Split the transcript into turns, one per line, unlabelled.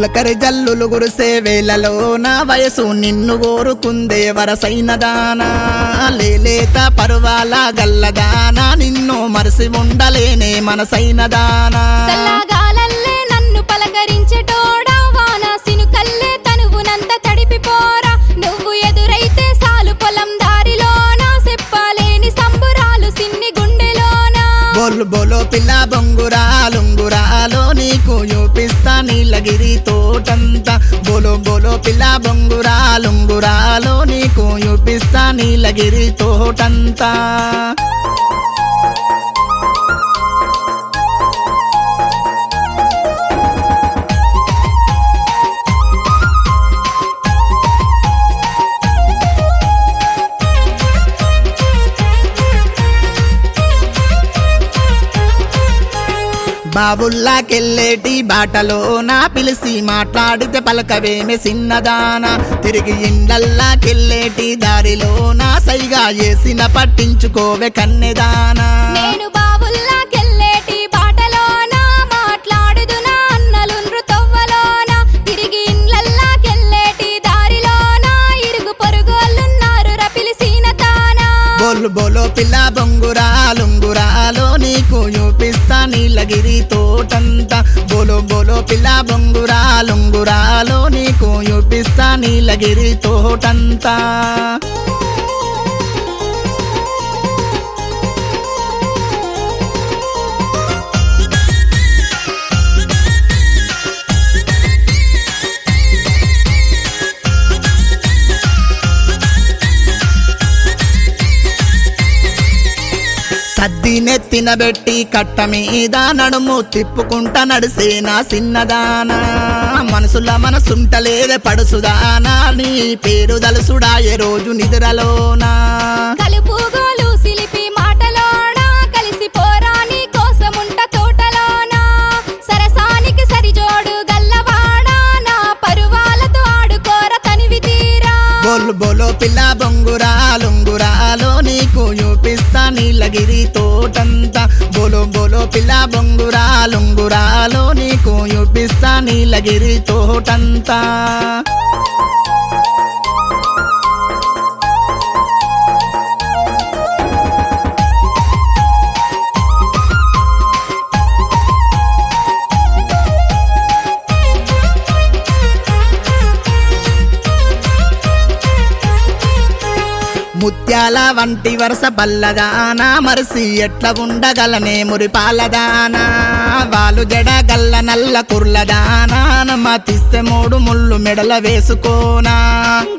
తొలకరి జల్లులు గురిసే వేళలో నా వయసు నిన్ను కోరుకుందే వరసైన దానా లేలేత పరువాల గల్లదానా నిన్ను మరిసి ఉండలేనే మనసైన దానా
చల్లగాలల్లే నన్ను పలకరించెటోడా వాన సినుకల్లే తనువునంత తడిపిపోరా నువ్వు ఎదురైతే సాలు పొలం దారిలోనా చెప్పలేని సంబురాలు సిన్ని గుండెలోనా
బోలు బోలో పిల్ల బొంగురాలుంగురాలో నీకు చూపిస్తా నీలగిరి తోటంతా బోలో బోలో పిల్ల బొంగురాలుంగురాలో నీకు చూపిస్తా నీలగిరి తోటంతా బాబుల్లాకెళ్ళేటి బాటలో నా పిలిచి మాట్లాడితే పలకవేమే చిన్నదానా తిరిగి ఇండల్లాకెళ్ళేటి దారిలో నా సైగా చేసిన పట్టించుకోవే కన్నెదానా
నేను బావుల్లాకెళ్ళేటి బాటలోనా మాట్లాడుదునా అన్నలుండ్రు తవ్వలోనా తిరిగి ఇండ్లల్లాకెళ్ళేటి దారిలోనా ఇరుగు పొరుగోళ్ళున్నారు రపిలిసిన తానా
బోలు బోలో పిల్ల బొంగురాలుంగురాలో నీకు చూపిస్తా నీలగిరి తోటంతా బోలో బోలో పిల్ల బొంగురాలుంగురాలో నీకు చూపిస్తా నీలగిరి తోటంతా సద్ది నెత్తినబెట్టి కట్ట మీద నడుము తిప్పుకుంటా నడిసే నా చిన్నదానా మనసుల మనసుంటలేదే పడుసుదానా నీ పేరు దలుసుడాయే రోజు నిద్రలోనా
కలుపు గోలు సిలిపి మాటలోనా కలిసి పోరాని కోసముంట తోటలోనా సరసానికి సరిజోడు గల్లవాడా నా పరువాలతో ఆడుకోర తనివి తీరా
బోలు బోలో పిల్ల బొంగురాలుంగురాలో నీకు చూపిస్తా నీలగిరి తోటంతా బోలో బోలో పిల్ల బొంగురాలుంగురాలో నీకు చూపిస్తా నీలగిరి తోటంతా ముత్యాల వంటి వరస బల్లదానా మరిసి ఎట్ల ఉండగలనే మురిపాలదానా వాలు జడ గల్ల నల్ల కుర్లదానా మతిస్తే మూడు ముళ్ళు మెడల వేసుకోనా